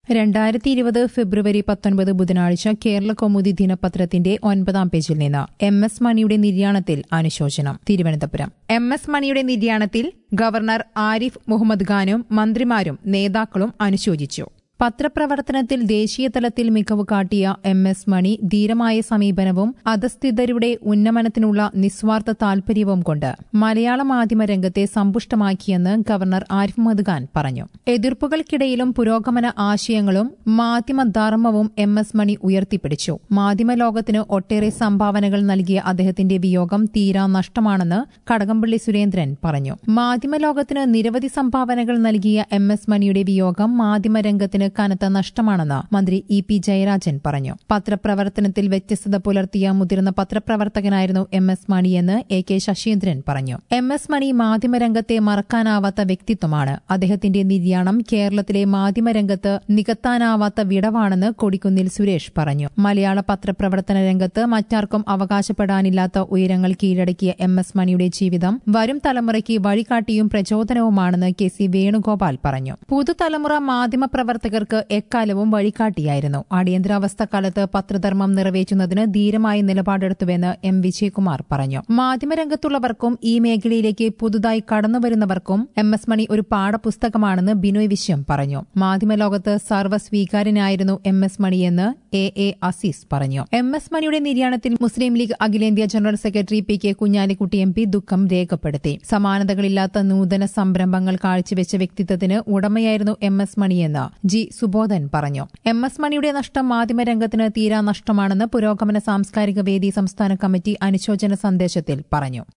രണ്ടായിരത്തി ഇരുപത് ഫെബ്രുവരി പത്തൊൻപത് ബുധനാഴ്ച കേരള കൗമുദി ദിനപത്രത്തിന്റെ ഒൻപതാം പേജിൽ നിന്ന് എം എസ് മണിയുടെ നിര്യാണത്തിൽ അനുശോചനം തിരുവനന്തപുരം എം എസ് മണിയുടെ നിര്യാണത്തിൽ ഗവർണർ ആരിഫ് മുഹമ്മദ് ഖാനും മന്ത്രിമാരും നേതാക്കളും അനുശോചിച്ചു പത്രപ്രവർത്തനത്തിൽ ദേശീയതലത്തിൽ മികവ് കാട്ടിയ എം എസ് മണി ധീരമായ സമീപനവും അധസ്ഥിതരുടെ ഉന്നമനത്തിനുള്ള നിസ്വാർത്ഥ താൽപര്യവും കൊണ്ട് മലയാള മാധ്യമ രംഗത്തെ സമ്പുഷ്ടമാക്കിയെന്ന് ഗവർണർ ആരിഫ് മുഹമ്മദ് ഖാൻ പറഞ്ഞു എതിർപ്പുകൾക്കിടയിലും പുരോഗമന ആശയങ്ങളും മാധ്യമധർമ്മവും എം എസ് മണി ഉയർത്തിപ്പിടിച്ചു മാധ്യമലോകത്തിന് ഒട്ടേറെ സംഭാവനകൾ നൽകിയ അദ്ദേഹത്തിന്റെ വിയോഗം തീരാ നഷ്ടമാണെന്ന് കടകംപള്ളി സുരേന്ദ്രൻ പറഞ്ഞു മാധ്യമലോകത്തിന് നിരവധി സംഭാവനകൾ നൽകിയ എം എസ് മണിയുടെ വിയോഗം മാധ്യമരംഗത്തിന് കനത്ത നഷ്ടമാണെന്ന് മന്ത്രി ഇ പി ജയരാജൻ പറഞ്ഞു പത്രപ്രവർത്തനത്തിൽ വ്യത്യസ്തത പുലർത്തിയ മുതിർന്ന പത്രപ്രവർത്തകനായിരുന്നു എം എസ് മണിയെന്ന് എ കെ ശശീന്ദ്രൻ പറഞ്ഞു എം എസ് മണി മാധ്യമരംഗത്തെ മറക്കാനാവാത്ത വ്യക്തിത്വമാണ് അദ്ദേഹത്തിന്റെ നിര്യാണം കേരളത്തിലെ മാധ്യമരംഗത്ത് നികത്താനാവാത്ത വിടവാണെന്ന് കൊടിക്കുന്നിൽ സുരേഷ് പറഞ്ഞു മലയാള പത്രപ്രവർത്തന രംഗത്ത് മറ്റാർക്കും അവകാശപ്പെടാനില്ലാത്ത ഉയരങ്ങൾ കീഴടക്കിയ എം എസ് മണിയുടെ ജീവിതം വരും തലമുറയ്ക്ക് വഴികാട്ടിയും പ്രചോദനവുമാണെന്ന് കെ സി വേണുഗോപാൽ പറഞ്ഞു പുതുതലമുറ മാധ്യമപ്രവർത്തകർക്ക് എക്കാലവും വഴികാട്ടിയായിരുന്നു അടിയന്തരാവസ്ഥ കാലത്ത് പത്രധർമ്മം നിറവേറ്റുന്നതിന് ധീരമായ നിലപാടെടുത്തുവെന്ന് എം വിജയകുമാർ പറഞ്ഞു മാധ്യമരംഗത്തുള്ളവർക്കും ഈ മേഖലയിലേക്ക് പുതുതായി കടന്നുവരുന്നവർക്കും എം എസ് മണി ഒരു പാഠപുസ്തകമാണെന്ന് ബിനോയ് വിശ്വം പറഞ്ഞു മാധ്യമലോകത്ത് സർവ്വസ്വീകാര്യനായിരുന്നു എം എസ് മണിയെന്ന് എ എ അസീസ് പറഞ്ഞു എം എസ് മണിയുടെ നിര്യാണത്തിൽ മുസ്ലിം ലീഗ് അഖിലേന്ത്യാ general secretary P K Kunhalikutty M P ദുഃഖം രേഖപ്പെടുത്തി സമാനതകളില്ലാത്ത നൂതന സംരംഭങ്ങൾ കാഴ്ചവെച്ച വ്യക്തിത്വത്തിന് ഉടമയായിരുന്നു എം എസ് മണിയെന്ന് ജി സുബോധൻ പറഞ്ഞു എം എസ് മണിയുടെ നഷ്ടം മാധ്യമരംഗത്തിന് തീരാ നഷ്ടമാണെന്ന് പുരോഗമന സാംസ്കാരിക വേദി സംസ്ഥാന കമ്മിറ്റി അനുശോചന സന്ദേശത്തിൽ പറഞ്ഞു